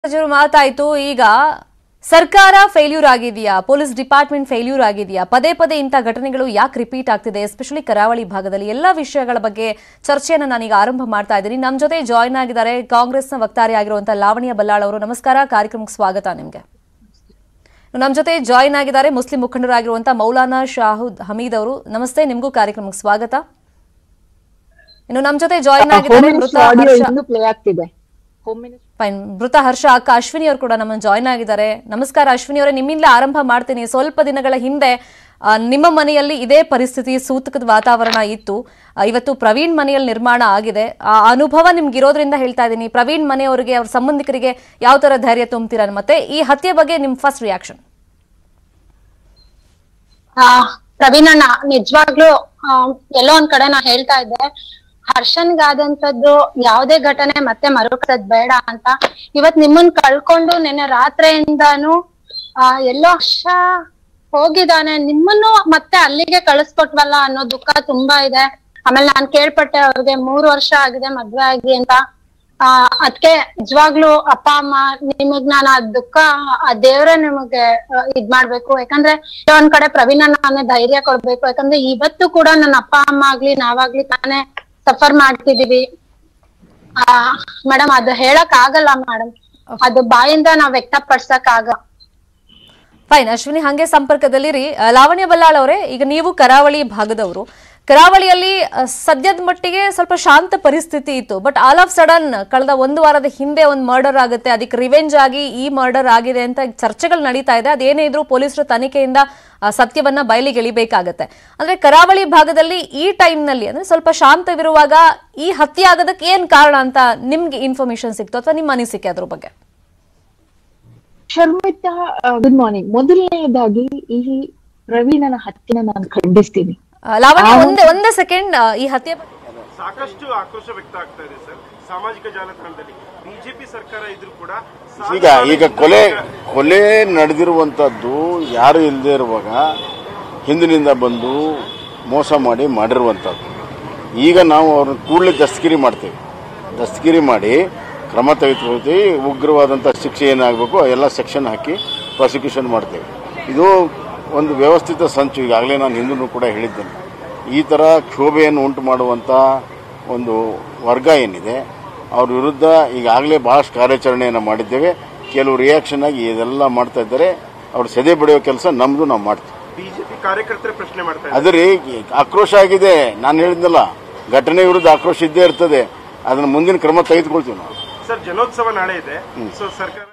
ಸಚಿವರು ಮಾತಾಯ್ತು ಈಗ ಸರ್ಕಾರ ಫೇಲ್ಯೂರ್ ಆಗಿದೆಯಾ ಪೊಲೀಸ್ ಡಿಪಾರ್ಟ್ಮೆಂಟ್ ಫೇಲ್ಯೂರ್ ಆಗಿದೆಯಾ ಪದೇ ಪದೇ ಇಂಥ ಘಟನೆಗಳು ಯಾಕೆ ರಿಪೀಟ್ ಆಗ್ತಿದೆ ಎಸ್ಪೆಷಲಿ ಕರಾವಳಿ ಭಾಗದಲ್ಲಿ ಎಲ್ಲ ವಿಷಯಗಳ ಬಗ್ಗೆ ಚರ್ಚೆಯನ್ನು ನಾನೀಗ ಆರಂಭ ಮಾಡ್ತಾ ಇದ್ದೀನಿ ನಮ್ಮ ಜೊತೆ ಜಾಯ್ನ್ ಆಗಿದ್ದಾರೆ ಕಾಂಗ್ರೆಸ್ನ ವಕ್ತಾರೆ ಆಗಿರುವಂತಹ ಲಾವಣ್ಯ ಬಲ್ಲಾಳ್ ಅವರು ನಮಸ್ಕಾರ ಕಾರ್ಯಕ್ರಮಕ್ಕೆ ಸ್ವಾಗತ ನಿಮಗೆ ನಮ್ಮ ಜೊತೆ ಜಾಯ್ನ್ ಆಗಿದ್ದಾರೆ ಮುಸ್ಲಿಂ ಮುಖಂಡರಾಗಿರುವಂತಹ ಮೌಲಾನಾ ಶಾಹುದ್ ಹಮೀದ್ ಅವರು ನಮಸ್ತೆ ನಿಮಗೂ ಕಾರ್ಯಕ್ರಮಕ್ಕೆ ಸ್ವಾಗತ ಇನ್ನು ನಮ್ಮ ಜೊತೆ ಜಾಯ್ನ್ ಆಗಿದ್ದಾರೆ ಮೃತ ಆಡಿಯೋ ಹರ್ಷ ಇನ್ನೂ ಪ್ಲೇ ಆಗ್ತಿದೆ ಹೋಮ್ ಮಿನಿಸ್ಟರ್ ಫೈನ್ ಮೃತ ಹರ್ಷ ಅಕ್ಕ ಅಶ್ವಿನಿ ಅವರು ಕೂಡ ನಮ್ಮನ್ನು ಜಾಯ್ನ್ ಆಗಿದ್ದಾರೆ ನಮಸ್ಕಾರ ಅಶ್ವಿನಿ ಅವರೇ ನಿಮ್ಮಿಂದಲೇ ಆರಂಭ ಮಾಡ್ತೀನಿ ಸ್ವಲ್ಪ ದಿನಗಳ ಹಿಂದೆ ಆ, ನಿಮ್ಮ ಮನೆಯಲ್ಲಿ ಇದೇ ಪರಿಸ್ಥಿತಿ ಸೂತಕದ ವಾತಾವರಣ ಇತ್ತು ಆ, ಇವತ್ತು ಪ್ರವೀಣ್ ಮನೆಯಲ್ಲಿ ನಿರ್ಮಾಣ ಆಗಿದೆ ಆ ಅನುಭವ ನಿಮ್ಗೆ ಇರೋದ್ರಿಂದ ಹೇಳ್ತಾ ಇದ್ದೀನಿ ಪ್ರವೀಣ್ ಮನೆಯವರಿಗೆ ಅವ್ರ ಸಂಬಂಧಿಕರಿಗೆ ಯಾವ ತರ ಧೈರ್ಯ ತುಂಬ್ತೀರಾ ಮತ್ತೆ ಈ ಹತ್ಯೆ ಬಗ್ಗೆ ನಿಮ್ ಫಸ್ಟ್ ರಿಯಾಕ್ಷನ್ ಆ ಪ್ರವೀಣಣ್ಣ ನಿಜವಾಗ್ಲೂ ಆ, ಎಲ್ಲೋ ಒಂದ್ ಕಡೆ ನಾ ಹೇಳ್ತಾ ಇದ್ದೆ ಹರ್ಷನ್ಗಾದಂತದ್ದು ಯಾವ್ದೇ ಘಟನೆ ಮತ್ತೆ ಮರುಕಳಿಸೋದ್ ಬೇಡ ಅಂತ ಇವತ್ ನಿಮ್ಮನ್ ಕಳ್ಕೊಂಡು ನಿನ್ನೆ ರಾತ್ರಿಯಿಂದಾನು ಆ ಎಲ್ಲೋ ಹರ್ಷ ಹೋಗಿದಾನೆ ನಿಮ್ಮನ್ನು ಮತ್ತೆ ಅಲ್ಲಿಗೆ ಕಳಿಸ್ಕೊಟ್ವಲ್ಲ ಅನ್ನೋ ದುಃಖ ತುಂಬಾ ಇದೆ ಆಮೇಲೆ ನಾನ್ ಕೇಳ್ಪಟ್ಟೆ ಅವ್ರಿಗೆ ಮೂರು ವರ್ಷ ಆಗಿದೆ ಮದ್ವೆ ಆಗಿ ಅಂತ ಆ ಅದ್ಕೆ ನಿಜವಾಗ್ಲೂ ಅಪ್ಪ ಅಮ್ಮ ನಿಮಗ್ ನಾನು ಆ ದುಃಖ ಆ ದೇವ್ರೆ ನಿಮಗೆ ಆ, ಇದ್ ಮಾಡ್ಬೇಕು ಯಾಕಂದ್ರೆ ಎಲ್ಲೋ ಒಂದ್ ಕಡೆ ಪ್ರವೀಣ ನಾನೇ ಧೈರ್ಯ ಕೊಡ್ಬೇಕು ಯಾಕಂದ್ರೆ ಇವತ್ತು ಕೂಡ ನನ್ನ ಅಪ್ಪ ಅಮ್ಮ ಆಗ್ಲಿ ನಾವಾಗ್ಲಿ ತಾನೇ ಸಫರ್ ಮಾಡ್ತಿದೀವಿ ಆ ಮೇಡಮ್ ಅದು ಹೇಳಕ್ ಆಗಲ್ಲ ಮೇಡಮ್ ಅದು ಬಾಯಿಂದ ನಾವ್ ವ್ಯಕ್ತಪಡ್ಸಕ್ ಆಗ ಫೈನ್ ಅಶ್ವಿನಿ ಹಂಗೆ ಸಂಪರ್ಕದಲ್ಲಿರಿ ಆ, ಲಾವಣ್ಯ ಬಲ್ಲಾಳ್ ಅವರೇ ಈಗ ನೀವು ಕರಾವಳಿ ಭಾಗದವರು ಕರಾವಳಿಯಲ್ಲಿ ಆ, ಸದ್ಯದ ಮಟ್ಟಿಗೆ ಸ್ವಲ್ಪ ಶಾಂತ ಪರಿಸ್ಥಿತಿ ಇತ್ತು ಬಟ್ ಆಲ್ ಆಫ್ ಸಡನ್ ಕಳೆದ ಒಂದು ವಾರದ ಹಿಂದೆ ಒಂದು ಮರ್ಡರ್ ಆಗುತ್ತೆ ಅದಕ್ಕೆ ರಿವೆಂಜ್ ಆಗಿ ಈ ಮರ್ಡರ್ ಆಗಿದೆ ಅಂತ ಚರ್ಚೆಗಳು ನಡೀತಾ ಇದೆ ಅದೇನೇ ಇದ್ರೂ ಪೊಲೀಸರು ತನಿಖೆಯಿಂದ ಆ, ಸತ್ಯವನ್ನ ಬಯಲಿಗೆ ಎಳಿಬೇಕಾಗತ್ತೆ ಅಂದ್ರೆ ಕರಾವಳಿ ಭಾಗದಲ್ಲಿ ಈ ಟೈಮ್ನಲ್ಲಿ ಅಂದ್ರೆ ಸ್ವಲ್ಪ ಶಾಂತವಿರುವಾಗ ಈ ಹತ್ಯೆ ಆಗೋದಕ್ಕೆ ಏನ್ ಕಾರಣ ಅಂತ ನಿಮ್ಗೆ ಇನ್ಫಾರ್ಮೇಶನ್ ಸಿಕ್ತು ಅಥವಾ ನಿಮ್ಮ ಅನಿಸಿಕೆ ಅದ್ರ ಬಗ್ಗೆ ಶರ್ಮಿತಾ ಗುಡ್ ಮಾರ್ನಿಂಗ್ ಮೊದಲನೇದಾಗಿ ಈ ಪ್ರವೀಣನ ಹತ್ಯೆನ ನಾನು ಖಂಡಿಸ್ತೀನಿ ಆ, ಲಾವಣ್ಯ ಒಂದೇ ಒಂದೇ ಸೆಕೆಂಡ್ ಈ ಹತ್ಯೆ ಬಗ್ಗೆ ಸಾಕಷ್ಟು ಆಕ್ರೋಶ ವ್ಯಕ್ತ ಆಗ್ತಾ ಇದೆ ಸರ್ ಸಾಮಾಜಿಕ ಜಾಲತಾಣದಲ್ಲಿ ಬಿಜೆಪಿ ಸರ್ಕಾರ ಇದ್ರೂ ಕೂಡ ಈಗ ಈಗ ಕೊಲೆ ಕೊಲೆ ನಡೆದಿರುವಂಥದ್ದು ಯಾರು ಇಲ್ಲದೆ ಇರುವಾಗ ಹಿಂದಿನಿಂದ ಬಂದು ಮೋಸ ಮಾಡಿ ಮಾಡಿರುವಂಥದ್ದು ಈಗ ನಾವು ಅವ್ರನ್ನ ಕೂಡಲೇ ದಸ್ತಗಿರಿ ಮಾಡ್ತೇವೆ ದಸ್ತಗಿರಿ ಮಾಡಿ ಕ್ರಮ ತೆಗೆದುಕೊಳ್ತೀವಿ ಉಗ್ರವಾದಂಥ ಶಿಕ್ಷೆ ಏನಾಗಬೇಕು ಎಲ್ಲ ಸೆಕ್ಷನ್ ಹಾಕಿ ಪ್ರಾಸಿಕ್ಯೂಷನ್ ಮಾಡ್ತೇವೆ ಇದು ಒಂದು ವ್ಯವಸ್ಥಿತ ಸಂಚು ಈಗಾಗಲೇ ನಾನು ಹಿಂದೂ ಕೂಡ ಹೇಳಿದ್ದೇನೆ ಈ ಥರ ಕ್ಷೋಭೆಯನ್ನು ಉಂಟು ಮಾಡುವಂಥ ಒಂದು ವರ್ಗ ಏನಿದೆ ಅವ್ರ ವಿರುದ್ಧ ಈಗಾಗಲೇ ಭಾಳಷ್ಟು ಕಾರ್ಯಾಚರಣೆಯನ್ನು ಮಾಡಿದ್ದೇವೆ ಕೆಲವು ರಿಯಾಕ್ಷನ್ ಆಗಿ ಇದೆಲ್ಲ ಮಾಡ್ತಾ ಇದ್ದಾರೆ ಅವ್ರು ಸೆದೆ ಬಡಿಯೋ ಕೆಲಸ ನಮ್ಮದು ನಾವು ಮಾಡ್ತೀವಿ ಬಿಜೆಪಿ ಕಾರ್ಯಕರ್ತರೇ ಪ್ರಶ್ನೆ ಮಾಡ್ತಾ ಇದ್ದಾರೆ ಅದ್ರಿ ಆಕ್ರೋಶ ಆಗಿದೆ ನಾನು ಹೇಳಿದ್ನಲ್ಲ ಘಟನೆ ವಿರುದ್ಧ ಆಕ್ರೋಶ ಇದ್ದೇ ಇರ್ತದೆ ಅದನ್ನ ಮುಂದಿನ ಕ್ರಮ ತೆಗೆದುಕೊಳ್ತೀವಿ ನಾವು ಸರ್ ಜನೋತ್ಸವ ನಾಳೆ ಇದೆ ಸೊ ಸರ್ಕಾರ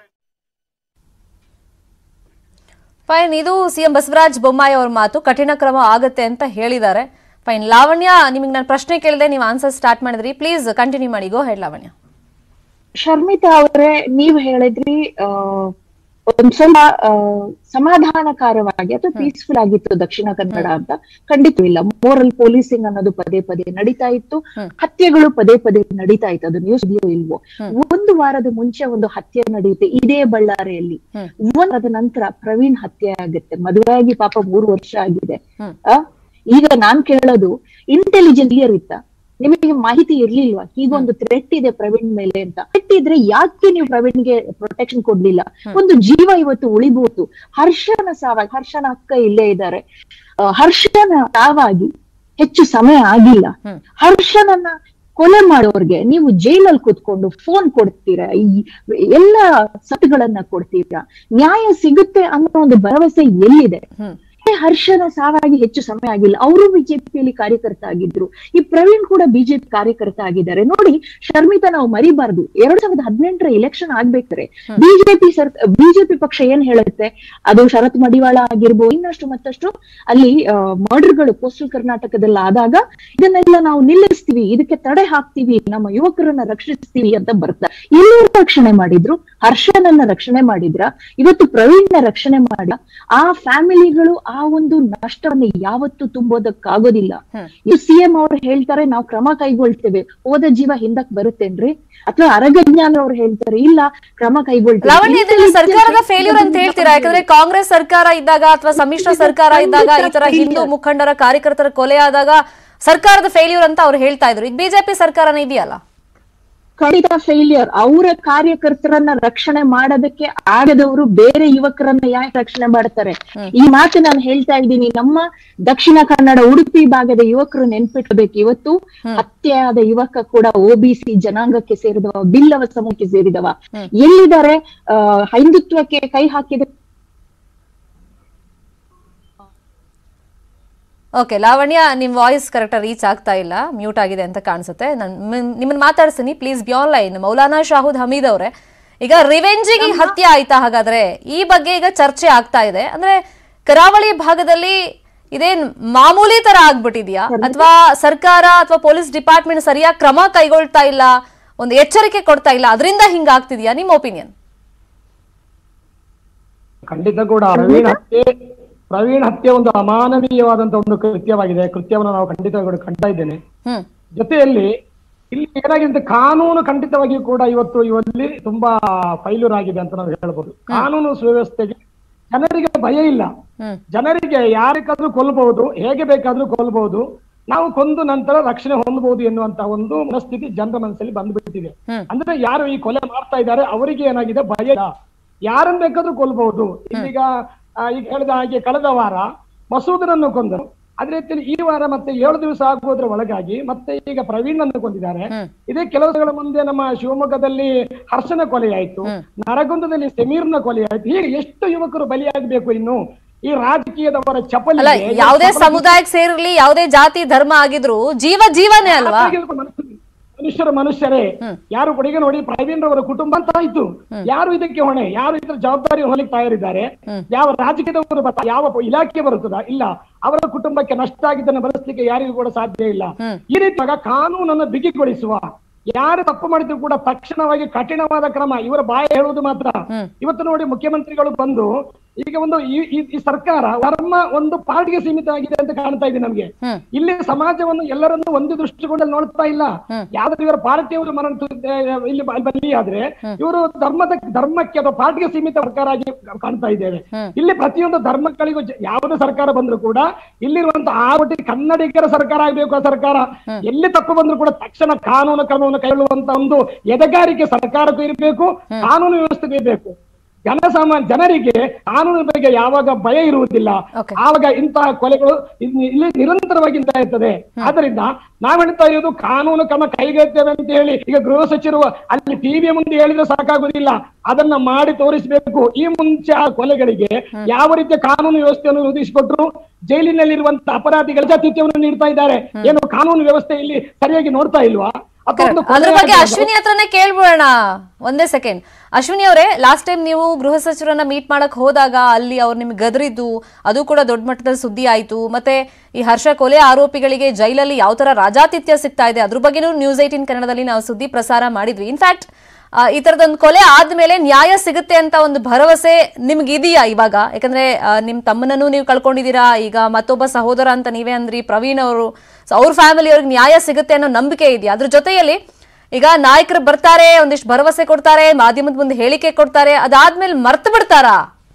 ಫೈನ್ ಇದು ಸಿಎಂ ಬಸವರಾಜ ಬೊಮ್ಮಾಯಿ ಅವ್ರ ಮಾತು ಕಠಿಣ ಕ್ರಮ ಆಗತ್ತೆ ಅಂತ ಹೇಳಿದ್ದಾರೆ ಫೈನ್ ಲಾವಣ್ಯ ನಿಮಗೆ ನಾನು ಪ್ರಶ್ನೆ ಕೇಳಿದೆ ನೀವು ಆನ್ಸರ್ ಸ್ಟಾರ್ಟ್ ಮಾಡಿದ್ರಿ ಪ್ಲೀಸ್ ಕಂಟಿನ್ಯೂ ಮಾಡಿ ಗೋ ಹೆಡ್ ಲಾವಣ್ಯ ಶರ್ಮಿತಾ ಅವರೇ ನೀವ್ ಹೇಳಿದ್ರಿ ಆ, ಒಂದ್ ಸ್ವಲ್ಪ ಆ, ಸಮಾಧಾನಕಾರವಾಗಿ ಅಥವಾ ಪೀಸ್ಫುಲ್ ಆಗಿತ್ತು ದಕ್ಷಿಣ ಕನ್ನಡ ಅಂತ ಖಂಡಿತವಿಲ್ಲ ಮೋರಲ್ ಪೊಲೀಸಿಂಗ್ ಅನ್ನೋದು ಪದೇ ಪದೇ ನಡೀತಾ ಇತ್ತು ಹತ್ಯೆಗಳು ಪದೇ ಪದೇ ನಡೀತಾ ಇತ್ತು ಅದು ನ್ಯೂಸ್ ಇಲ್ವೋ ಒಂದು ವಾರದ ಮುಂಚೆ ಒಂದು ಹತ್ಯೆ ನಡೆಯುತ್ತೆ ಇದೇ ಬಳ್ಳಾರಿಯಲ್ಲಿ ಒಂದು ವಾರದ ನಂತರ ಪ್ರವೀಣ್ ಹತ್ಯೆ ಆಗುತ್ತೆ ಮದುವೆ ಆಗಿ ಪಾಪ ಮೂರು ವರ್ಷ ಆಗಿದೆ ಆ ಈಗ ನಾನ್ ಕೇಳೋದು ಇಂಟೆಲಿಜೆಂಟ್ ಕ್ಲಿಯರ್ ಇತ್ತ ನಿಮಗೆ ಮಾಹಿತಿ ಇರ್ಲಿಲ್ವಾ ಹೀಗೊಂದು ಥ್ರೆಟ್ ಇದೆ ಪ್ರವೀಣ್ ಮೇಲೆ ಅಂತ ಥ್ರೆಟ್ ಇದ್ರೆ ಯಾಕೆ ನೀವು ಪ್ರವೀಣ್ಗೆ ಪ್ರೊಟೆಕ್ಷನ್ ಕೊಡ್ಲಿಲ್ಲ ಒಂದು ಜೀವ ಇವತ್ತು ಉಳಿಬಹುದು ಹರ್ಷನ ಸಾವಾಗಿ ಹರ್ಷನ ಅಕ್ಕ ಇಲ್ಲೇ ಇದ್ದಾರೆ ಆ, ಹರ್ಷನ ಸಾವಾಗಿ ಹೆಚ್ಚು ಸಮಯ ಆಗಿಲ್ಲ ಹರ್ಷನನ್ನ ಕೊಲೆ ಮಾಡೋರ್ಗೆ ನೀವು ಜೈಲಲ್ಲಿ ಕೂತ್ಕೊಂಡು ಫೋನ್ ಕೊಡ್ತೀರಾ ಈ ಎಲ್ಲ ಸತ್ಗಳನ್ನ ಕೊಡ್ತೀರಾ ನ್ಯಾಯ ಸಿಗುತ್ತೆ ಅನ್ನೋ ಒಂದು ಭರವಸೆ ಎಲ್ಲಿದೆ ಈ ಹರ್ಷನ ಸಾವಾಗಿ ಹೆಚ್ಚು ಸಮಯ ಆಗಿಲ್ಲ ಅವರು ಬಿಜೆಪಿಯಲ್ಲಿ ಕಾರ್ಯಕರ್ತ ಆಗಿದ್ರು ಈ ಪ್ರವೀಣ್ ಕೂಡ ಬಿಜೆಪಿ ಕಾರ್ಯಕರ್ತ ಆಗಿದ್ದಾರೆ ನೋಡಿ ಶರ್ಮಿತಾ ನಾವು ಮರಿಬಾರ್ದು ಎರಡ್ ಸಾವಿರದ ಹದಿನೆಂಟರ ಎಲೆಕ್ಷನ್ ಆಗ್ಬೇಕಾರೆ ಬಿಜೆಪಿ ಸರ್ ಬಿಜೆಪಿ ಪಕ್ಷ ಏನ್ ಹೇಳುತ್ತೆ ಅದು ಶರತ್ ಮಡಿವಾಳ ಆಗಿರ್ಬೋದು ಇನ್ನಷ್ಟು ಮತ್ತಷ್ಟು ಅಲ್ಲಿ ಮರ್ಡರ್ಗಳು ಕೋಸ್ಟಲ್ ಕರ್ನಾಟಕದಲ್ಲಿ ಆದಾಗ ಇದನ್ನೆಲ್ಲ ನಾವು ನಿಲ್ಲಿಸ್ತೀವಿ ಇದಕ್ಕೆ ತಡೆ ಹಾಕ್ತೀವಿ ನಮ್ಮ ಯುವಕರನ್ನ ರಕ್ಷಿಸ್ತೀವಿ ಅಂತ ಬರ್ತಾರೆ ಎಲ್ಲರೂ ರಕ್ಷಣೆ ಮಾಡಿದ್ರು ಹರ್ಷನನ್ನ ರಕ್ಷಣೆ ಮಾಡಿದ್ರ ಇವತ್ತು ಪ್ರವೀಣ್ನ ರಕ್ಷಣೆ ಮಾಡ ಆ ಫ್ಯಾಮಿಲಿಗಳು ಆ ಒಂದು ನಷ್ಟವನ್ನು ಯಾವತ್ತೂ ತುಂಬೋದಕ್ಕಾಗೋದಿಲ್ಲ ಇದು ಸಿಎಂ ಅವ್ರು ಹೇಳ್ತಾರೆ ನಾವು ಕ್ರಮ ಕೈಗೊಳ್ತೇವೆ ಹೋದ ಜೀವ ಹಿಂದಕ್ ಬರುತ್ತೇನ್ರಿ ಅಥವಾ ಅರಗಜ್ಞಾನ ಅವ್ರು ಹೇಳ್ತಾರೆ ಇಲ್ಲ ಕ್ರಮ ಕೈಗೊಳ್ತೇವೆ ಲಾವಣ್ಯ ಇದನ್ನ ಸರ್ಕಾರದ ಫೇಲ್ಯೂರ್ ಅಂತ ಹೇಳ್ತೀರಾ ಯಾಕಂದ್ರೆ ಕಾಂಗ್ರೆಸ್ ಸರ್ಕಾರ ಇದ್ದಾಗ ಅಥವಾ ಸಮ್ಮಿಶ್ರ ಸರ್ಕಾರ ಇದ್ದಾಗ ಈ ತರ ಹಿಂದೂ ಮುಖಂಡರ ಕಾರ್ಯಕರ್ತರ ಕೊಲೆ ಆದಾಗ ಸರ್ಕಾರದ ಫೇಲ್ಯೂರ್ ಅಂತ ಅವ್ರು ಹೇಳ್ತಾ ಇದ್ರು ಈಗ ಬಿಜೆಪಿ ಸರ್ಕಾರನೇ ಇದೆಯಲ್ಲ ಖಂಡಿತ ಫೇಲಿಯರ್ ಅವರ ಕಾರ್ಯಕರ್ತರನ್ನ ರಕ್ಷಣೆ ಮಾಡೋದಕ್ಕೆ ಆಗದವರು ಬೇರೆ ಯುವಕರನ್ನ ಯಾಕೆ ರಕ್ಷಣೆ ಮಾಡ್ತಾರೆ ಈ ಮಾತು ನಾನು ಹೇಳ್ತಾ ಇದ್ದೀನಿ ನಮ್ಮ ದಕ್ಷಿಣ ಕನ್ನಡ ಉಡುಪಿ ಭಾಗದ ಯುವಕರು ನೆನ್ಪಿಟ್ಬೇಕು ಇವತ್ತು ಹತ್ಯೆಯಾದ ಯುವಕ ಕೂಡ ಒಬಿಸಿ ಜನಾಂಗಕ್ಕೆ ಸೇರಿದವ ಬಿಲ್ಲವ ಸಮೂಹಕ್ಕೆ ಸೇರಿದವ ಎಲ್ಲಿದ್ದಾರೆ ಆ ಹಿಂದುತ್ವಕ್ಕೆ ಕೈ ಹಾಕಿದ ಓಕೆ ಲಾವಣ್ಯ ನಿಮ್ ವಾಯ್ಸ್ ಕರೆಕ್ಟ್ ರೀಚ್ ಆಗ್ತಾ ಇಲ್ಲ ಮ್ಯೂಟ್ ಆಗಿದೆ ಅಂತ ಕಾಣಿಸುತ್ತೆ ನಾನು ನಿಮ್ಮನ್ನ ಮಾತಾಡ್ತೀನಿ please be online Maulana Shahud Hameed ಅವರೇ ಈಗ ರಿವೆಂಜಿಗೆ ಹತ್ಯೆ ಆಯ್ತಾ ಹಾಗಾದ್ರೆ ಈ ಬಗ್ಗೆ ಈಗ ಚರ್ಚೆ ಆಗ್ತಾ ಇದೆ ಅಂದ್ರೆ ಕರಾವಳಿ ಭಾಗದಲ್ಲಿ ಇದೇನ್ ಮಾಮೂಲಿ ತರ ಆಗ್ಬಿಟ್ಟಿದ್ಯಾ ಅಥವಾ ಸರ್ಕಾರ ಅಥವಾ ಪೊಲೀಸ್ ಡಿಪಾರ್ಟ್ಮೆಂಟ್ ಸರಿಯಾಗಿ ಕ್ರಮ ಕೈಗೊಳ್ತಾ ಇಲ್ಲ ಒಂದು ಎಚ್ಚರಿಕೆ ಕೊಡ್ತಾ ಇಲ್ಲ ಅದರಿಂದ ಹಿಂಗಾಗ್ತಿದ್ಯಾ ನಿಮ್ಮ ಒಪಿನಿಯನ್ ಖಂಡಿತ ಕೂಡ ಪ್ರವೀಣ್ ಹತ್ಯೆ ಪ್ರವೀಣ್ ಹತ್ಯೆ ಒಂದು ಅಮಾನವೀಯವಾದಂತ ಒಂದು ಕೃತ್ಯವಾಗಿದೆ ಕೃತ್ಯವನ್ನು ನಾವು ಖಂಡಿತ ಕೂಡ ಕಂಡ ಇದ್ದೇನೆ ಹ್ಮ್ ಜೊತೆಯಲ್ಲಿ ಇಲ್ಲಿ ಏನಾಗಿದೆ ಅಂತ ಕಾನೂನು ಖಂಡಿತವಾಗಿಯೂ ಕೂಡ ಇವತ್ತು ಇವಲ್ಲಿ ತುಂಬಾ ಫೈಲೂರ್ ಆಗಿದೆ ಅಂತ ನಾವು ಹೇಳ್ಬೋದು ಕಾನೂನು ಸುವ್ಯವಸ್ಥೆಗೆ ಜನರಿಗೆ ಭಯ ಇಲ್ಲ ಹ್ಮ್ ಜನರಿಗೆ ಯಾರಿಗಾದ್ರೂ ಕೊಲ್ಲಬಹುದು ಹೇಗೆ ಬೇಕಾದ್ರೂ ಕೊಲ್ಲಬಹುದು ನಾವು ಕೊಂದು ನಂತರ ರಕ್ಷಣೆ ಹೊಂದಬಹುದು ಎನ್ನುವಂತ ಒಂದು ಮನಸ್ಥಿತಿ ಜನರ ಮನಸ್ಸಲ್ಲಿ ಬಂದ್ಬಿಟ್ಟಿದೆ ಹ್ಮ್. ಅಂದ್ರೆ ಯಾರು ಈ ಕೊಲೆ ಮಾಡ್ತಾ ಇದ್ದಾರೆ ಅವರಿಗೆ ಏನಾಗಿದೆ ಭಯ ಇಲ್ಲ ಯಾರನ್ನ ಬೇಕಾದ್ರೂ ಕೊಲ್ಲಬಹುದು ಇದೀಗ ಆ, ಈಗ ಹೇಳಿದ ಹಾಗೆ ಕಳೆದ ವಾರ ಮಸೂದನನ್ನು ಕೊಂದರು ಅದೇ ರೀತಿ ಈ ವಾರ ಮತ್ತೆ ಏಳು ದಿವಸ ಆಗುವುದರ ಒಳಗಾಗಿ ಮತ್ತೆ ಈಗ ಪ್ರವೀಣ್ ಅನ್ನು ಕೊಂದಿದ್ದಾರೆ ಹ್ಮ್. ಇದೇ ಕೆಲವು ದಿನಗಳ ಮುಂದೆ ನಮ್ಮ ಶಿವಮೊಗ್ಗದಲ್ಲಿ ಹರ್ಷನ ಕೊಲೆಯಾಯ್ತು ನರಗುಂದದಲ್ಲಿ ಸಮೀರ್ನ ಕೊಲೆಯಾಯ್ತು ಹೀಗೆ ಎಷ್ಟು ಯುವಕರು ಬಲಿಯಾಗಬೇಕು ಇನ್ನು ಈ ರಾಜಕೀಯದವರ ಅಲ್ಲ ಚಪಲಿಗೆ ಯಾವುದೇ ಸಮುದಾಯಕ್ಕೆ ಸೇರಿರ್ಲಿ ಯಾವುದೇ ಜಾತಿ ಧರ್ಮ ಆಗಿದ್ರು ಜೀವ ಜೀವನೇ ಅಲ್ವಾ ಮನುಷ್ಯರು ಮನುಷ್ಯರೇ ಯಾರು ಕೂಡ ಈಗ ನೋಡಿ ಪ್ರವೀಣ್ ರವರ ಕುಟುಂಬ ಅಂತ ಆಯ್ತು ಯಾರು ಇದಕ್ಕೆ ಹೊಣೆ ಯಾರು ಇದರ ಜವಾಬ್ದಾರಿ ಹೊಲಿಗೆ ತಯಾರಿದ್ದಾರೆ ಯಾವ ರಾಜಕೀಯದವರು ಬರ್ತಾ- ಯಾವ ಇಲಾಖೆ ಬರುತ್ತದ ಇಲ್ಲ ಅವರ ಕುಟುಂಬಕ್ಕೆ ನಷ್ಟ ಆಗಿದ್ದನ್ನು ಭರಿಸಲಿಕ್ಕೆ ಯಾರಿಗೂ ಕೂಡ ಸಾಧ್ಯ ಇಲ್ಲ ಈ ರೀತಿ ಆಗ ಕಾನೂನನ್ನು ಬಿಗಿಗೊಳಿಸುವ ಯಾರು ತಪ್ಪು ಮಾಡಿದ್ರು ಕೂಡ ತಕ್ಷಣವಾಗಿ ಕಠಿಣವಾದ ಕ್ರಮ ಇವರ ಬಾಯ ಹೇಳುವುದು ಮಾತ್ರ ಇವತ್ತು ನೋಡಿ ಮುಖ್ಯಮಂತ್ರಿಗಳು ಬಂದು ಈಗ ಒಂದು ಈ- ಈ ಈ ಸರ್ಕಾರ ಧರ್ಮ ಒಂದು ಪಾರ್ಟಿಗೆ ಸೀಮಿತ ಆಗಿದೆ ಅಂತ ಕಾಣ್ತಾ ಇದೆ ನಮ್ಗೆ ಹ್ಮ್. ಇಲ್ಲಿ ಸಮಾಜವನ್ನು ಎಲ್ಲರನ್ನೂ ಒಂದು ದೃಷ್ಟಿಕೋನದಲ್ಲಿ ನೋಡ್ತಾ ಇಲ್ಲ ಯಾವ್ದಾದ್ರು ಇವರ ಪಾರ್ಟಿಯವರು ಮರಣ ತು- ಆ, ಇಲ್ಲಿ ಬ- ಬಲಿ ಆದ್ರೆ ಇವರು ಧರ್ಮದ ಧರ್ಮಕ್ಕೆ ಅಥವಾ ಪಾರ್ಟಿಗೆ ಸೀಮಿತ ಸರ್ಕಾರ ಆಗಿ ಕಾಣ್ತಾ ಇದ್ದೇವೆ ಇಲ್ಲಿ ಪ್ರತಿಯೊಂದು ಧರ್ಮಗಳಿಗೂ ಜ- ಯಾವುದೇ ಸರ್ಕಾರ ಬಂದ್ರು ಕೂಡ ಇಲ್ಲಿರುವಂತ ಆ ಒಟ್ಟಿಗೆ ಕನ್ನಡಿಗರ ಸರ್ಕಾರ ಆಗ್ಬೇಕು ಆ ಸರ್ಕಾರ ಎಲ್ಲಿ ತಪ್ಪು ಬಂದ್ರು ಕೂಡ ತಕ್ಷಣ ಕಾನೂನು ಕ್ರಮವನ್ನು ಕೈಗೊಳ್ಳುವಂತ ಒಂದು ಎದೆಗಾರಿಕೆ ಸರ್ಕಾರಕ್ಕೂ ಇರಬೇಕು ಕಾನೂನು ವ್ಯವಸ್ಥೆಗೂ ಇರಬೇಕು ಜನಸಾಮಾನ್ಯ ಜನರಿಗೆ ಕಾನೂನು ಬಗ್ಗೆ ಯಾವಾಗ ಭಯ ಇರುವುದಿಲ್ಲ Okay. ಆವಾಗ ಇಂತಹ ಕೊಲೆಗಳು ಇನ್ನು ಇಲ್ಲಿ ನಿರಂತರವಾಗಿ ಇಂತ ಇರ್ತದೆ ಆದ್ರಿಂದ ನಾವ್ ಹೇಳ್ತಾ ಇರೋದು ಕಾನೂನು ಕ್ರಮ ಕೈಗೆತ್ತೇವೆ ಅಂತ ಹೇಳಿ ಈಗ ಗೃಹ ಸಚಿವರು ಅಲ್ಲಿ ಟಿವಿಯ ಮುಂದೆ ಹೇಳಿದ್ರೆ ಸಾಕಾಗುದಿಲ್ಲ ಅದನ್ನ ಮಾಡಿ ತೋರಿಸಬೇಕು ಈ ಮುಂಚೆ ಆ ಕೊಲೆಗಳಿಗೆ ಯಾವ ರೀತಿಯ ಕಾನೂನು ವ್ಯವಸ್ಥೆಯನ್ನು ರೂಢಿಸಿಕೊಟ್ರು ಜೈಲಿನಲ್ಲಿರುವಂತ ಅಪರಾಧಿಗಳ ಜಾತಿತ್ಯವನ್ನು ನೀಡ್ತಾ ಇದ್ದಾರೆ ಏನು ಕಾನೂನು ವ್ಯವಸ್ಥೆ ಇಲ್ಲಿ ಸರಿಯಾಗಿ ನೋಡ್ತಾ ಇಲ್ವಾ ಅಥವಾ ಒಂದು ಅದ್ರ ಕೊಲೆ ಬಗ್ಗೆ ಆಗಿರೋದು- ಅಶ್ವಿನಿ ಹತ್ರನೇ ಕೇಳ್ಬಿಡೋಣ ಒಂದೇ ಸೆಕೆಂಡ್ ಅಶ್ವಿನಿ ಅವರೇ ಲಾಸ್ಟ್ ಟೈಮ್ ನೀವು ಗೃಹ ಸಚಿವರನ್ನ ಮೀಟ್ ಮಾಡಕ್ ಹೋದಾಗ ಅಲ್ಲಿ ಅವ್ರು ನಿಮ್ಗೆ ಗದರಿದ್ದು ಅದು ಕೂಡ ದೊಡ್ಡ ಮಟ್ಟದಲ್ಲಿ ಸುದ್ದಿ ಆಯ್ತು ಮತ್ತೆ ಈ ಹರ್ಷ ಕೊಲೆ ಆರೋಪಿಗಳಿಗೆ ಜೈಲಲ್ಲಿ ಯಾವ ತರ ರಾಜಾತಿಥ್ಯ ಸಿಗ್ತಾ ಇದೆ ಅದ್ರ ಬಗ್ಗೆನೂ ನ್ಯೂಸ್ ಏಟಿನ್ ಕನ್ನಡದಲ್ಲಿ ನಾವು ಸುದ್ದಿ ಪ್ರಸಾರ ಮಾಡಿದ್ವಿ ಇನ್ಫ್ಯಾಕ್ಟ್ ಈ ತರದೊಂದು ಕೊಲೆ ಆದ್ಮೇಲೆ ನ್ಯಾಯ ಸಿಗುತ್ತೆ ಅಂತ ಒಂದು ಭರವಸೆ ನಿಮ್ಗೆ ಇದೆಯಾ ಇವಾಗ ಯಾಕಂದ್ರೆ ಆ, ನಿಮ್ ತಮ್ಮನನ್ನು ನೀವು ಕಳ್ಕೊಂಡಿದ್ದೀರಾ ಈಗ ಮತ್ತೊಬ್ಬ ಸಹೋದರ ಅಂತ ನೀವೇ ಅಂದ್ರಿ ಪ್ರವೀಣ್ ಅವರು ಸೊ ಅವ್ರ ಫ್ಯಾಮಿಲಿ ಅವ್ರಿಗೆ ನ್ಯಾಯ ಸಿಗುತ್ತೆ ಅನ್ನೋ ನಂಬಿಕೆ ಇದೆಯಾ ಅದ್ರ ಜೊತೆಯಲ್ಲಿ ಈಗ ನಾಯಕರು ಬರ್ತಾರೆ ಒಂದಿಷ್ಟು ಭರವಸೆ ಕೊಡ್ತಾರೆ ಮಾಧ್ಯಮದ ಮುಂದೆ ಹೇಳಿಕೆ ಕೊಡ್ತಾರೆ ಅದಾದ್ಮೇಲೆ ಮರ್ತು ಬಿಡ್ತಾರಾ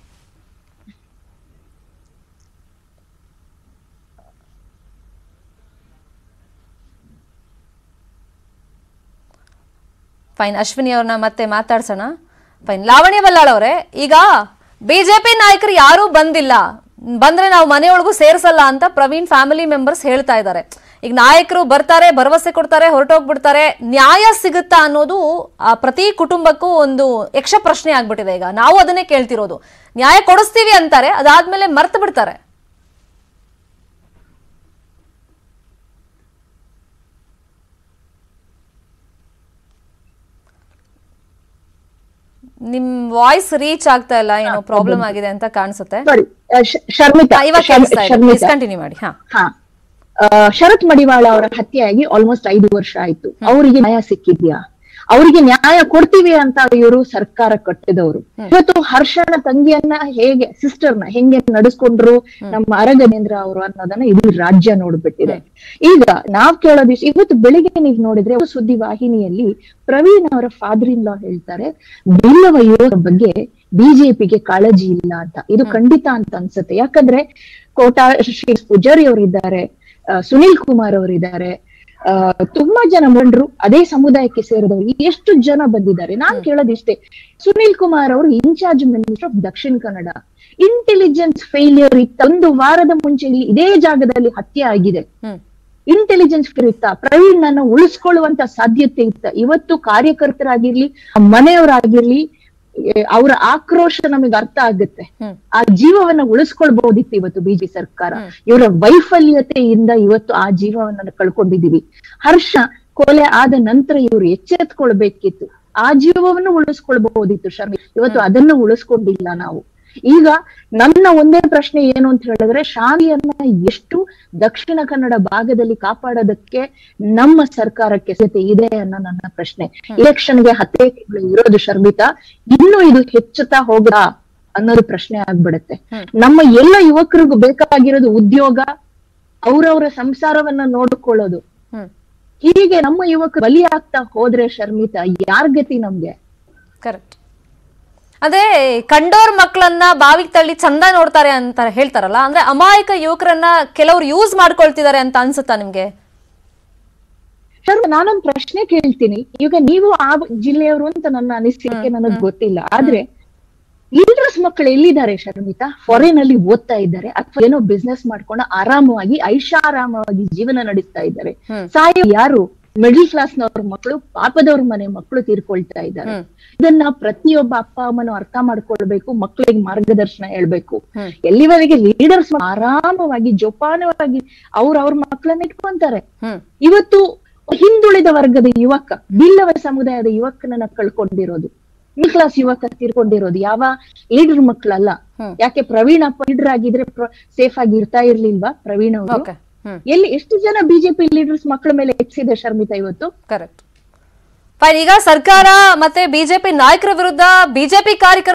ಫೈನ್ ಅಶ್ವಿನಿ ಅವ್ರನ್ನ ಮತ್ತೆ ಮಾತಾಡ್ಸೋಣ ಫೈನ್ ಲಾವಣ್ಯ ಬಲ್ಲಾಳ್ ಅವರೇ ಈಗ ಬಿಜೆಪಿ ನಾಯಕರು ಯಾರೂ ಬಂದಿಲ್ಲ ಬಂದ್ರೆ ನಾವು ಮನೆಯೊಳಗೂ ಸೇರ್ಸಲ್ಲ ಅಂತ ಪ್ರವೀಣ್ ಫ್ಯಾಮಿಲಿ ಮೆಂಬರ್ಸ್ ಹೇಳ್ತಾ ಇದ್ದಾರೆ ಈಗ ನಾಯಕರು ಬರ್ತಾರೆ ಭರವಸೆ ಕೊಡ್ತಾರೆ ಹೊರಟೋಗ್ಬಿಡ್ತಾರೆ ನ್ಯಾಯ ಸಿಗುತ್ತಾ ಅನ್ನೋದು ಆ ಪ್ರತಿ ಕುಟುಂಬಕ್ಕೂ ಒಂದು ಯಕ್ಷ ಪ್ರಶ್ನೆ ಆಗ್ಬಿಟ್ಟಿದೆ ಈಗ ನಾವು ಅದನ್ನೇ ಕೇಳ್ತಿರೋದು ನ್ಯಾಯ ಕೊಡಿಸ್ತೀವಿ ಅಂತಾರೆ ಅದಾದ್ಮೇಲೆ ಮರ್ತು ಬಿಡ್ತಾರೆ ನಿಮ್ ವಾಯ್ಸ್ ರೀಚ್ ಆಗ್ತಾ ಇಲ್ಲ ಏನೋ ಪ್ರಾಬ್ಲಮ್ ಆಗಿದೆ ಅಂತ ಕಾಣಿಸುತ್ತೆ ಸಾರಿ ಶರ್ಮಿತಾ ಹಾ, ಇವಾಗ ಶರ್- ಕೇಳಿಸ್ತಾ ಇದೆ ಶರ್ಮಿತಾ ಕಂಟಿನ್ಯೂ ಮಾಡಿ ಹಾ ಹಾ ಆ, ಶರತ್ ಮಡಿವಾಳ ಅವರ ಹತ್ಯೆಯಾಗಿ ಆಲ್ಮೋಸ್ಟ್ ಐದು ವರ್ಷ ಆಯ್ತು ಅವರಿಗೆ ನ್ಯಾಯ ಸಿಕ್ಕಿದ್ಯಾ ಅವರಿಗೆ ನ್ಯಾಯ ಕೊಡ್ತೀವಿ ಅಂತ ಇವರು ಸರ್ಕಾರ ಕಟ್ಟಿದವರು ಇವತ್ತು ಹರ್ಷನ ತಂಗಿಯನ್ನ ಹೇಗೆ ಸಿಸ್ಟರ್ನ ಹೆಂಗೆ ನಡೆಸ್ಕೊಂಡ್ರು ನಮ್ಮ ಅರಗನೇಂದ್ರ ಅವರು ಅನ್ನೋದನ್ನ ಇಡೀ ರಾಜ್ಯ ನೋಡ್ಬಿಟ್ಟಿದೆ ಈಗ ನಾವ್ ಕೇಳೋದು ಇಷ್ಟು- ಇವತ್ತು ಬೆಳಿಗ್ಗೆ ನೀವ್ ನೋಡಿದ್ರೆ ಒಂದು ಸುದ್ದಿ ವಾಹಿನಿಯಲ್ಲಿ ಪ್ರವೀಣ್ ಅವರ ಫಾದರ್ ಇನ್ ಲಾ ಹೇಳ್ತಾರೆ ಬಿಲ್ಲವ ಯುವಕರ ಬಗ್ಗೆ ಬಿಜೆಪಿಗೆ ಕಾಳಜಿ ಇಲ್ಲ ಅಂತ ಇದು ಖಂಡಿತ ಅಂತ ಅನ್ಸುತ್ತೆ ಯಾಕಂದ್ರೆ ಕೋಟಾ ಶ್ರೀ ಪೂಜಾರಿ ಅವರು ಇದ್ದಾರೆ ಆ, ಸುನಿಲ್ ಕುಮಾರ್ ಅವರು ಇದ್ದಾರೆ ಆ, ತುಂಬಾ ಜನ ಬಂದ್ರು ಅದೇ ಸಮುದಾಯಕ್ಕೆ ಸೇರಿದವರು ಎಷ್ಟು ಜನ ಬಂದಿದ್ದಾರೆ ನಾನ್ ಕೇಳೋದಿಷ್ಟೇ ಸುನೀಲ್ ಕುಮಾರ್ ಅವರು ಇನ್ಚಾರ್ಜ್ ಮಿನಿಸ್ಟರ್ ಆಫ್ ದಕ್ಷಿಣ ಕನ್ನಡ ಇಂಟೆಲಿಜೆನ್ಸ್ ಫೇಲಿಯರ್ ಇತ್ತ ಒಂದು ವಾರದ ಮುಂಚೆ ಇಲ್ಲಿ ಇದೇ ಜಾಗದಲ್ಲಿ ಹತ್ಯೆ ಆಗಿದೆ ಹ್ಮ್ ಇಂಟೆಲಿಜೆನ್ಸ್ ಇತ್ತ ಪ್ರವೀಣ್ ಅನ್ನ ಉಳಿಸ್ಕೊಳ್ಳುವಂತ ಸಾಧ್ಯತೆ ಇತ್ತ ಇವತ್ತು ಕಾರ್ಯಕರ್ತರಾಗಿರ್ಲಿ ಮನೆಯವರಾಗಿರ್ಲಿ ಏ, ಅವರ ಆಕ್ರೋಶ ನಮಗೆ ಅರ್ಥ ಆಗುತ್ತೆ ಹ್ಮ್. ಆ ಜೀವವನ್ನ ಉಳಿಸ್ಕೊಳ್ಬಹುದಿತ್ತು ಇವತ್ತು ಬಿಜೆಪಿ ಸರ್ಕಾರ ಇವರ ವೈಫಲ್ಯತೆಯಿಂದ ಇವತ್ತು ಆ ಜೀವವನ್ನ ಕಳ್ಕೊಂಡಿದೀವಿ ಹರ್ಷ ಕೊಲೆ ಆದ ನಂತರ ಇವರು ಎಚ್ಚೆತ್ಕೊಳ್ಬೇಕಿತ್ತು ಆ ಜೀವವನ್ನು ಉಳಿಸ್ಕೊಳ್ಬಹುದಿತ್ತು ಶರ್ಮಿ ಇವತ್ತು ಅದನ್ನು ಉಳಿಸ್ಕೊಂಡಿಲ್ಲ ನಾವು ಈಗ ನನ್ನ ಒಂದೇ ಪ್ರಶ್ನೆ ಏನು ಅಂತ ಹೇಳಿದ್ರೆ ಶಾಲೆಯನ್ನ ಎಷ್ಟು ದಕ್ಷಿಣ ಕನ್ನಡ ಭಾಗದಲ್ಲಿ ಕಾಪಾಡೋದಕ್ಕೆ ನಮ್ಮ ಸರ್ಕಾರಕ್ಕೆ ಸಿದ್ಧತೆ ಇದೆ ಅನ್ನೋ ನನ್ನ ಪ್ರಶ್ನೆ ಇಲೆಕ್ಷನ್ಗೆ ಹತ್ತೇ ತಿಂಗಳು ಇರೋದು ಶರ್ಮಿತಾ ಇನ್ನು ಇದು ಹೆಚ್ಚುತ್ತಾ ಹೋಗಾ ಅನ್ನೋದು ಪ್ರಶ್ನೆ ಆಗ್ಬಿಡುತ್ತೆ ನಮ್ಮ ಎಲ್ಲ ಯುವಕರಿಗೂ ಬೇಕಾಗಿರೋದು ಉದ್ಯೋಗ ಅವ್ರವ್ರ ಸಂಸಾರವನ್ನ ನೋಡ್ಕೊಳ್ಳೋದು ಹ್ಮ್ ಹೀಗೆ ನಮ್ಮ ಯುವಕರು ಬಲಿಯಾಗ್ತಾ ಹೋದ್ರೆ ಶರ್ಮಿತಾ ಯಾರ್ ಗತಿ ನಮ್ಗೆ ಕರೆಕ್ಟ್ ಅದೇ ಕಂಡೋರ್ ಮಕ್ಕಳನ್ನ ಬಾವಿಗೆ ತಳ್ಳಿ ಚಂದ ನೋಡ್ತಾರೆ ಅಂತ ಹೇಳ್ತಾರಲ್ಲ ಅಂದ್ರೆ ಅಮಾಯಕ ಯುವಕರನ್ನ ಕೆಲವರು ಯೂಸ್ ಮಾಡ್ಕೊಳ್ತಿದ್ದಾರೆ ಅಂತ ಅನ್ಸುತ್ತಾ ನಿಮ್ಗೆ ಸರ್ ನಾನೊಂದ್ ಪ್ರಶ್ನೆ ಕೇಳ್ತೀನಿ ಈಗ ನೀವು ಆ ಜಿಲ್ಲೆಯವರು ಅಂತ ನನ್ನ ಅನಿಸಿಕೆ ನನಗ್ ಗೊತ್ತಿಲ್ಲ ಆದ್ರೆ ಲೀಡರ್ಸ್ ಮಕ್ಕಳು ಎಲ್ಲಿದ್ದಾರೆ ಶರ್ಮಿತಾ ಫಾರಿನ್ ಅಲ್ಲಿ ಓದ್ತಾ ಇದ್ದಾರೆ ಅಥವಾ ಏನೋ ಬಿಸ್ನೆಸ್ ಮಾಡ್ಕೊಂಡು ಆರಾಮವಾಗಿ ಐಷಾರಾಮವಾಗಿ ಜೀವನ ನಡೆಸ್ತಾ ಇದ್ದಾರೆ ಹ್ಮ್. ಸಾಯ ಯಾರು ಮಿಡಲ್ ಕ್ಲಾಸ್ ನವ್ರ ಮಕ್ಕಳು ಪಾಪದವ್ರ ಮನೆ ಮಕ್ಕಳು ತೀರ್ಕೊಳ್ತಾ ಇದ್ದಾರೆ ಹ್ಮ್. ಇದನ್ನ ಪ್ರತಿಯೊಬ್ಬ ಅಪ್ಪ ಅಮ್ಮನು ಅರ್ಥ ಮಾಡ್ಕೊಳ್ಬೇಕು ಮಕ್ಕಳಿಗೆ ಮಾರ್ಗದರ್ಶನ ಹೇಳ್ಬೇಕು ಹ್ಮ್. ಎಲ್ಲಿವರೆಗೆ ಲೀಡರ್ಸ್ ಆರಾಮವಾಗಿ ಜೋಪಾನವಾಗಿ ಅವ್ರ ಅವ್ರ ಮಕ್ಕಳನ್ನ ಇಟ್ಕೊಂತಾರೆ ಹ್ಮ್ ಇವತ್ತು ಹಿಂದುಳಿದ ವರ್ಗದ ಯುವಕ ಬಿಲ್ಲವ ಸಮುದಾಯದ ಯುವಕನನ್ನ ಕಳ್ಕೊಂಡಿರೋದು ಮಿಡ್ ಕ್ಲಾಸ್ ಯುವಕ ತೀರ್ಕೊಂಡಿರೋದು ಯಾವ ಲೀಡರ್ ಮಕ್ಕಳಲ್ಲ ಹ್ಮ್. ಯಾಕೆ ಪ್ರವೀಣ್ ಅಪ್ಪ ಲೀಡರ್ ಆಗಿದ್ರೆ ಸೇಫ್ ಆಗಿ ಇರ್ತಾ ಇರ್ಲಿಲ್ವಾ ಪ್ರವೀಣ್ ಅವರು ಓಕೆ ಹ್ಮ್ ಎಲ್ಲಿ ಎಷ್ಟು ಜನ ಬಿಜೆಪಿ ಲೀಡರ್ಸ್ ಮಕ್ಕಳ ಮೇಲೆ ಹೆಚ್ಚಿದೆ ಶರ್ಮಿತಾ ಇವತ್ತು ಕರೆಕ್ಟ್ ಫೈನ್ ಈಗ ಸರ್ಕಾರ ಮತ್ತೆ ಬಿಜೆಪಿ ನಾಯಕರ ವಿರುದ್ಧ ಬಿಜೆಪಿ ಕಾರ್ಯಕರ್ತರು